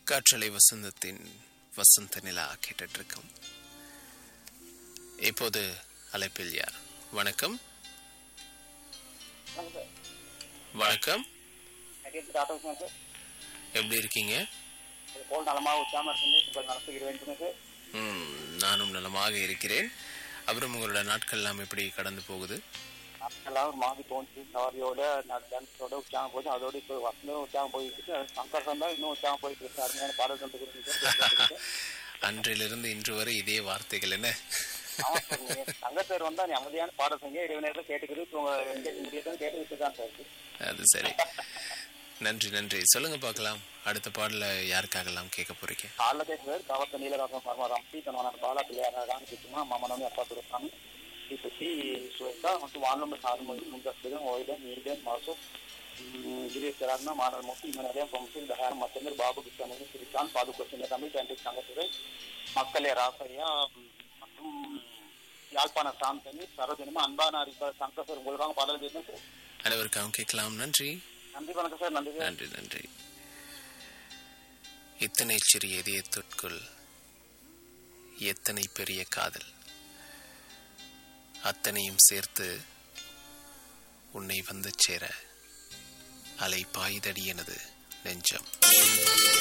காற்றலை வசந்தத்தின் வசந்த நிலா கேட்டுட்டு இருக்கோம் இப்போது அழைப்பில் யார் வணக்கம் வணக்கம் எப்படி இருக்கீங்க போல் நலமாக உச்சாம இருந்து உங்கள் நடத்துகிற வேண்டும் சார் ம், நானும் நலமாக இருக்கிறேன் அப்புறம் உங்களோட நாட்கள் எல்லாம் எப்படி கடந்து போகுது எல்லாம் ஒரு மாதிரி தோணுச்சு சவாரியோட டான்ஸோட உற்சாகம் போச்சு அதோட இப்போ வசந்தம் உற்சாகம் போயிட்டு இருக்கு சங்கர் சந்தா இன்னும் உற்சாகம் போயிட்டு இருக்கு அருமையான பாடல் கண்டுக்கிறீங்க அன்றிலிருந்து இன்று வரை இதே வார்த்தைகள் என்ன ஆமா சார் நீங்க சங்கர் சார் வந்தா நீ அமைதியான பாடல் செஞ்சு இரவு நேரத்தில் கேட்டுக்கிறது இப்போ உங்க எங்கேஜ் கேட்டுக்கிட்டு தான் சார் இருக்கு அது சரி நன்றி நன்றி சொல்லுங்க பார்க்கலாம் அடுத்த பாடல யாருக்காகலாம் கேட்க போறீங்க காலைல பேசுறது கவத்த நீலராசம் பரமராம் சி தனவன பாலா பிள்ளையார ராமகிருஷ்ணா மாமனமே அப்பா துரசாமி ಶ್ರೀ ಶ್ವೇತಾ ಮತ್ತು ವಾಲ್ನಂಬರ್ ಸಾರು ಮುಂದಸ್ತಿದೆ ಓಯ್ದೆ ನೀಡೆ ಮಾಸು ಗಿರೀಶ್ ರಾಜ್ನ ಮಾನವ ಮುಕ್ತಿ ಮನೆಯ ಪಂಪಿಲ್ ದಹಾರ ಮತ್ತಂದ್ರೆ ಬಾಬು ಕಿಶನ್ ಶ್ರೀಕಾಂತ್ பாதுகோஷன் தமிழ் கேண்டிக் சங்கத்துறை மக்களே ராசையா மற்றும் யாழ்ப்பாண சாந்தனி சரோஜனிமா அன்பான அறிவிப்பாளர் சங்கர் சார் உங்களுக்காக பாடல் கேட்கும் சார் அனைவருக்காகவும் கேட்கலாம் நன்றி நன்றி வணக்கம் சார் நன்றி சார் நன்றி நன்றி இத்தனை சிறிய இதயத்திற்குள் எத்தனை பெரிய காதல் அத்தனையும் சேர்த்து உன்னை வந்து சேர அலை பாய்தடி எனது நெஞ்சம்